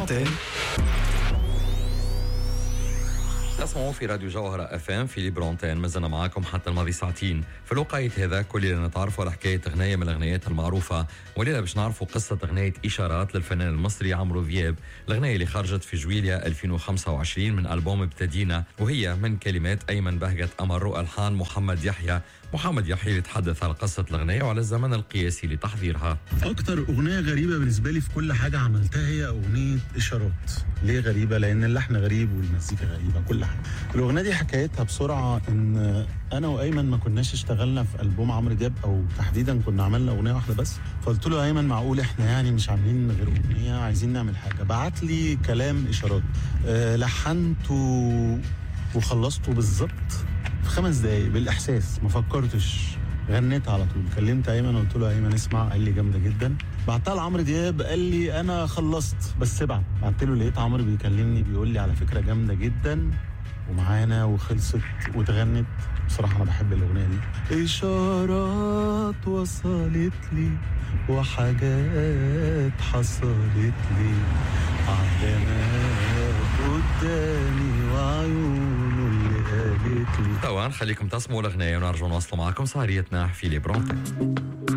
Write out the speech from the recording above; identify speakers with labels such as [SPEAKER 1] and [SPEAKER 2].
[SPEAKER 1] Antenne.
[SPEAKER 2] تسمعوا في راديو جوهرة اف ام في ليبرونتين مازلنا معاكم حتى الماضي ساعتين في الوقت هذا كل اللي نتعرفوا على حكاية أغنية من الأغنيات المعروفة والليلة باش نعرفوا قصة أغنية إشارات للفنان المصري عمرو دياب الأغنية اللي خرجت في جويليا 2025 من ألبوم ابتدينا وهي من كلمات أيمن بهجت أمر وألحان محمد يحيى محمد يحيى يتحدث على قصة الأغنية وعلى الزمن القياسي لتحضيرها
[SPEAKER 3] اكتر اغنيه غريبه بالنسبه لي في كل حاجه عملتها هي اغنيه اشارات ليه غريبه لان اللحن غريب والمزيكا غريبه كل حاجه الاغنيه دي حكايتها بسرعه ان انا وايمن ما كناش اشتغلنا في البوم عمرو دياب او تحديدا كنا عملنا اغنيه واحده بس فقلت له يا ايمن معقول احنا يعني مش عاملين غير اغنيه عايزين نعمل حاجه بعت لي كلام اشارات أه لحنته وخلصته بالظبط في خمس دقايق بالاحساس ما فكرتش غنيت على طول كلمت ايمن قلت له يا ايمن اسمع قال لي جامده جدا بعتها لعمرو دياب قال لي انا خلصت بس ابعت بعت له لقيت عمرو بيكلمني بيقول لي على فكره جامده جدا ومعانا وخلصت واتغنت بصراحه انا بحب الاغنيه دي اشارات وصلت لي وحاجات حصلت لي علامات قدامي وعيونه اللي قالت لي
[SPEAKER 2] طبعا خليكم تسمعوا الأغنية ونرجع نواصل معكم سهريتنا في ليبرونتين